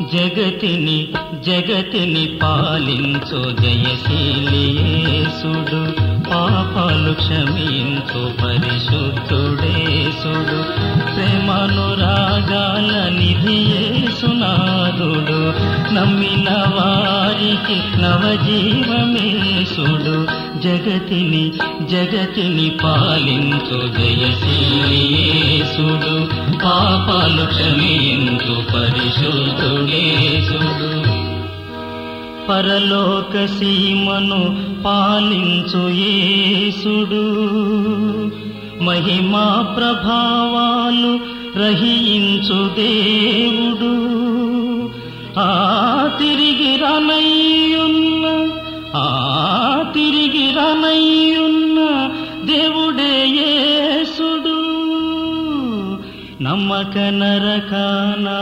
జగతిని జగతిని పాలించు జయశీలియేసుడు పాపాలు క్షమించు పరిశుద్ధుడేసుడు ప్రేమనురాగాల నిధియేసునాథుడు నమ్మిన వారికి నవజీవమేసుడు జగతిని జగతిని పాలించు జయశీలియేసుడు పాపాలు క్షమించు పరిశుద్ధుడేసుడు పరలోక సీమను పాలించు యేసుడు మహిమా ప్రభావాలు రహించు దేవుడు ఆ తిరిగి రనయ్యున్న ఆ తిరిగి రనయ్యున్న దేవుడే యేసుడు నమ్మక నరకానా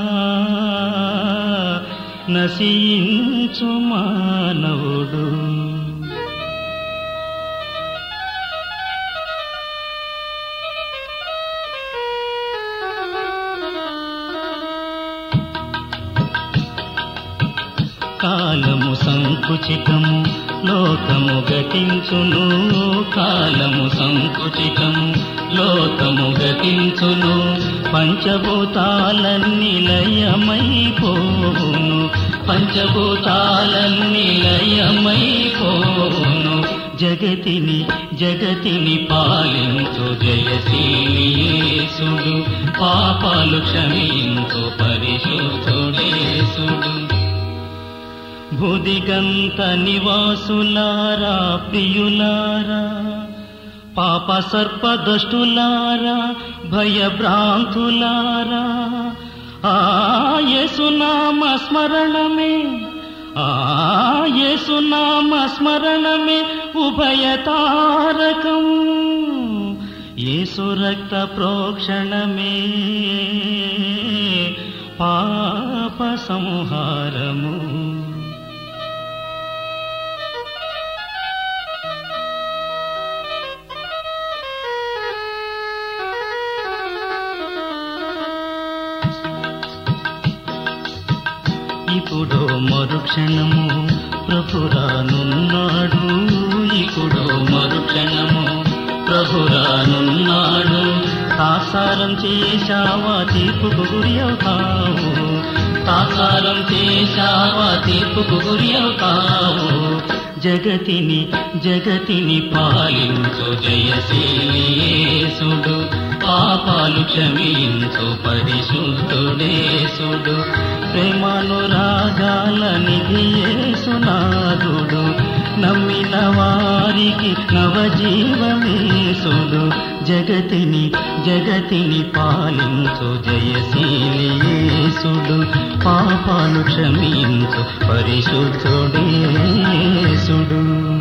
నశించు మానవుడు కాలము సంకుచితము లోకము గతించును కాలము సంకుచితము లోకము గతించును పంచభూతాలన్నీ లయమైపోవును పంచభూతాలన్నీ లయమైపోవును జగతిని జగతిని పాలించు జయశీలియేసుడు పాపాలు క్షమించు పరిశుద్ధుడేసుడు భుదిగంత నివాసులారా ప్రియులారా పాప సర్పదష్టులారా భయభ్రాంతులారా ఆయసునామ స్మరణమే ఆయసునామ స్మరణమే ఉభయతారకం యేసు రక్త ప్రోక్షణమే పాప సంహారము ఇప్పుడు మరుక్షణము ప్రభురానున్నాడు ఇప్పుడు మరుక్షణము ప్రభురానున్నాడు తాసారం చేశావా తీర్పుకు గురి అవుతావు తాసారం చేశావా తీర్పుకు గురి అవుతావు జగతిని జగతిని పాలించు జయశీలియేసుడు పాపాలు క్షమించు పరిశుద్ధుడేసుడు ప్రేమానురాగాల నిధియేసునాథుడు నమ్మిన వారికి నవజీవమేసుడు జగతిని జగతిని పాలించు జయశీలియేసుడు పాపాలు క్షమించు పరిశుద్ధుడేసుడు